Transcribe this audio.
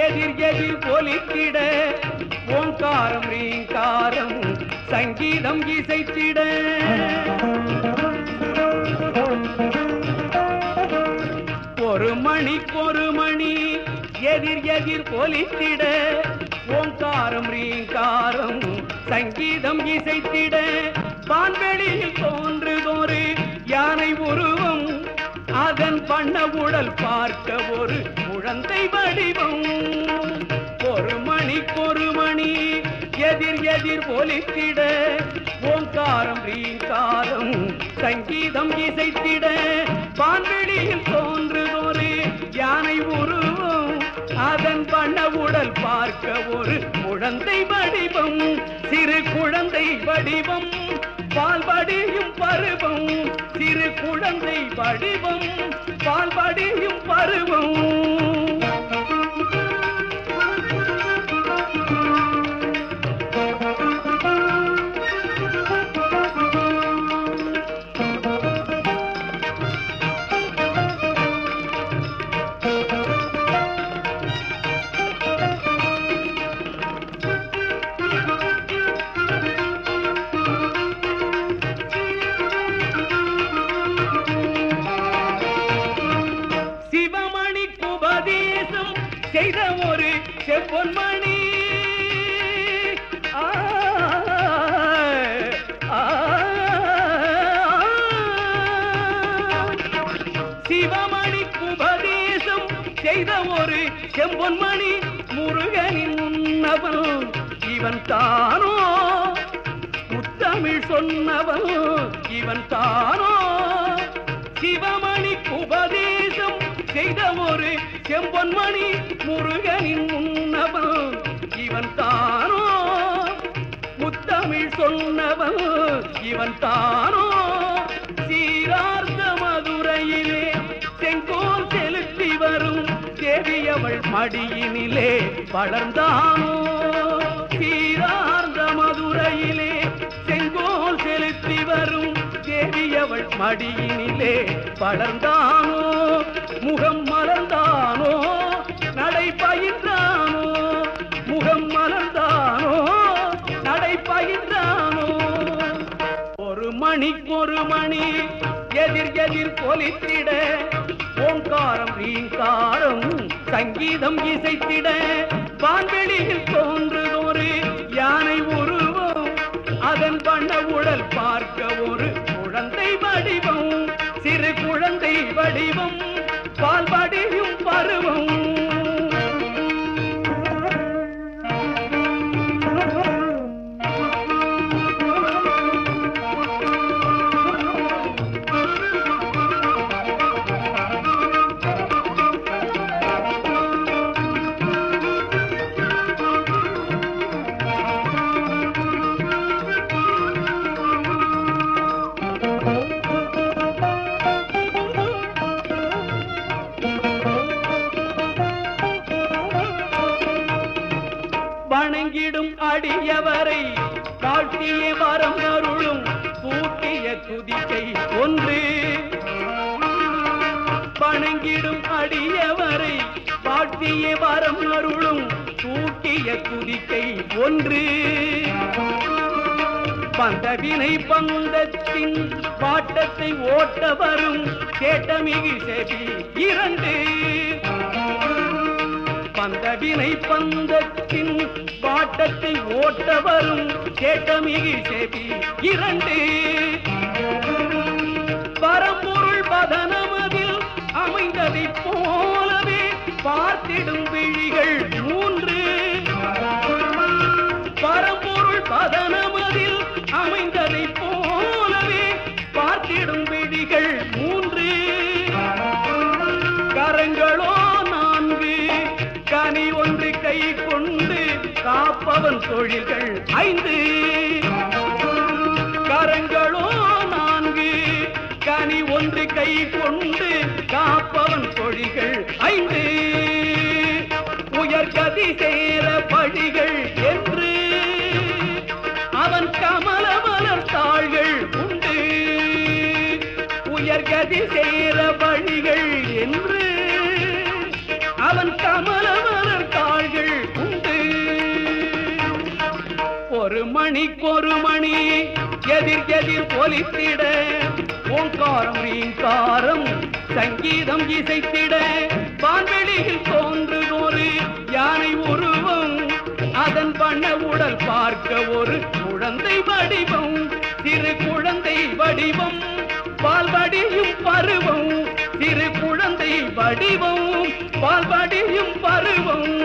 எதிர் எதிர் பொலித்திட ஓங்காரம் ரீங்காரம் சங்கீதம் இசைத்திட ஒரு மணிக்கொரு மணி எதிர் எதிர் பொலித்திட ஓங்காரம் ரீங்காரம் சங்கீதம் இசைத்திட வான்வெளியில் தோன்றுதொரு யானை உருவம் அதன் பண்ண உடல் பார்க்க ஒரு குழந்தை வடிவம் ஒரு மணிக்கொரு மணி எதிர் எதிர் ஒலித்திட ஓங்காரம் ரீங்காரம் சங்கீதம் இசைத்திட வான்வெளியில் தோன்றுதொரு யானை உருவம் அதன் பண்ண உடல் பார்க்க ஒரு குழந்தை வடிவம் சிறு குழந்தை வடிவம் பால்படியும் பருவம் சிறு குழந்தை வடிவம் பால்படியும் பருவம் சிவமணி குபதேசம் செய்த ஒரு செவ்வொன்மணி ஆ, ஆ, சிவமணி குபதேசம் செய்த ஒரு செம்பொன்மணி முருகனின் முன்னவன் இவன் தானோ முத்தமிழ் சொன்னவன் இவன் தானோ சிவமணி உபதேசம் செய்த ஒரு செம்பொன்மணி முருகனின் முன்னவன் இவன் தானோ முத்தமிழ் சொன்னவன் இவன் தானோ சீரார்ந்த மதுரையிலே செங்கோல் செலுத்தி வரும் தேவியவள் மடியினிலே வளர்ந்தானோ சீரார்ந்த மதுரையிலே செங்கோல் செலுத்தி வரும் தேவியவள் மடியினிலே வளர்ந்தானோ முகம் மலர்ந்தானோ நடை பயின்றானோ முகம் மலர்ந்தானோ நடை பயின்றானோ ஒரு மணிக்கொரு மணி எதிர் எதிர் கொலித்திட ஓங்காரம் ரீங்காரம் சங்கீதம் இசைத்திட வான்வெளியில் தோன்றுதொரு யானை உருவம் அதன் பண்ண உடல் பார்க்க ஒரு குழந்தை வடிவம் சிறு குழந்தை வடிவம் பால்படியும் பருவம் வணங்கிடும் அடியவரை காட்டிய வரம் அருளும் பூட்டிய குதிக்கை ஒன்று வணங்கிடும் அடியவரை காட்டிய வரம் அருளும் பூட்டிய குதிக்கை ஒன்று பந்தவினை பந்தத்தின் பாட்டத்தை ஓட்ட வரும் கேட்டமிகு செவி இரண்டு பந்தவினை பந்தத்தின் பாட்டத்தை ஓட்ட வரும் கேட்டமிகு செவி இரண்டு பரம்பொருள் பதனமதில் அமைந்ததைப் போலவே பார்த்திடும் விழிகள் மூன்று பரம்பொருள் பதனமதில் அமைந்ததைப் போலவே பார்த்திடும் விழிகள் மூன்று கரங்களோ நான்கு கனி ஒன்று கை கொண்டு காப்பவன் தொழில்கள் ஐந்து கரங்களோ நான்கு கனி ஒன்று கை கொண்டு காப்பவன் தொழில்கள் ஐந்து உயர்கதி சேர படிகள் என்று அவன் கமல மலர் தாள்கள் உண்டு உயர்கதி சேர வழிகள் என்று அவன் கமல மலர் தாள்கள் ஒரு மணிக்கொரு மணி எதிர் எதிர் ஒலித்திட ஓங்காரம் ரீங்காரம் சங்கீதம் இசைத்திட வான்வெளியில் தோன்றுதொரு யானை உருவம் அதன் வண்ண உடல் பார்க்க ஒரு குழந்தை வடிவம் திரு குழந்தை வடிவம் பால்வடியும் பருவம் திரு குழந்தை வடிவம் பால்வடியும் பருவம்